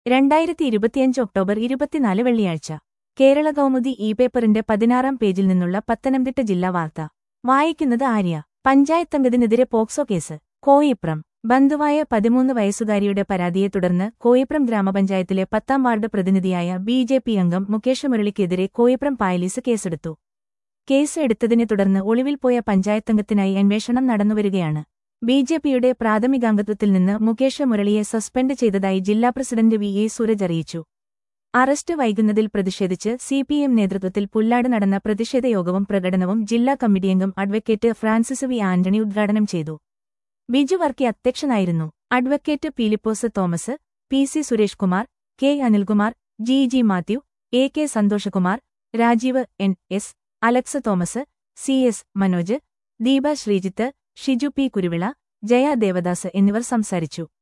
രണ്ടായിരത്തി ഇരുപത്തിയഞ്ച് ഒക്ടോബർ ഇരുപത്തിനാല് വെള്ളിയാഴ്ച കേരള കൗമുദി ഇ പേപ്പറിന്റെ പതിനാറാം പേജിൽ നിന്നുള്ള പത്തനംതിട്ട ജില്ലാ വാർത്ത വായിക്കുന്നത് ആര്യ പഞ്ചായത്തംഗത്തിനെതിരെ പോക്സോ കേസ് കോയിപ്രം ബന്ധുവായ പതിമൂന്ന് വയസ്സുകാരിയുടെ പരാതിയെ തുടർന്ന് കോയിപ്രം ഗ്രാമപഞ്ചായത്തിലെ പത്താം വാർഡ് പ്രതിനിധിയായ ബി ജെ പി അംഗം മുകേഷ് മുരളിക്കെതിരെ കോയിപ്രം പായലീസ് കേസെടുത്തു കേസ് എടുത്തതിനെ തുടർന്ന് ഒളിവിൽ പോയ പഞ്ചായത്തംഗത്തിനായി അന്വേഷണം നടന്നുവരികയാണ് ബി ജെ പിയുടെ പ്രാഥമികാംഗത്വത്തിൽ നിന്ന് മുകേഷ് മുരളിയെ സസ്പെൻഡ് ചെയ്തതായി ജില്ലാ പ്രസിഡന്റ് വി എ സൂരജ് അറിയിച്ചു അറസ്റ്റ് വൈകുന്നതിൽ പ്രതിഷേധിച്ച് സിപിഎം നേതൃത്വത്തിൽ പുല്ലാട് നടന്ന പ്രതിഷേധ യോഗവും പ്രകടനവും ജില്ലാ കമ്മിറ്റിയംഗം അഡ്വക്കേറ്റ് ഫ്രാൻസിസ് വി ആന്റണി ഉദ്ഘാടനം ചെയ്തു ബിജു വർക്കി അധ്യക്ഷനായിരുന്നു advocate Peelipose Thomas P C Suresh Kumar K Anilkumar G G Mathew A K Santhoshkumar Rajeev N S Alex Thomas C S Manoj Deepa Sreejith Shiju P Kuruvila Jaya Devadas എന്നിവർ സംസാരിച്ചു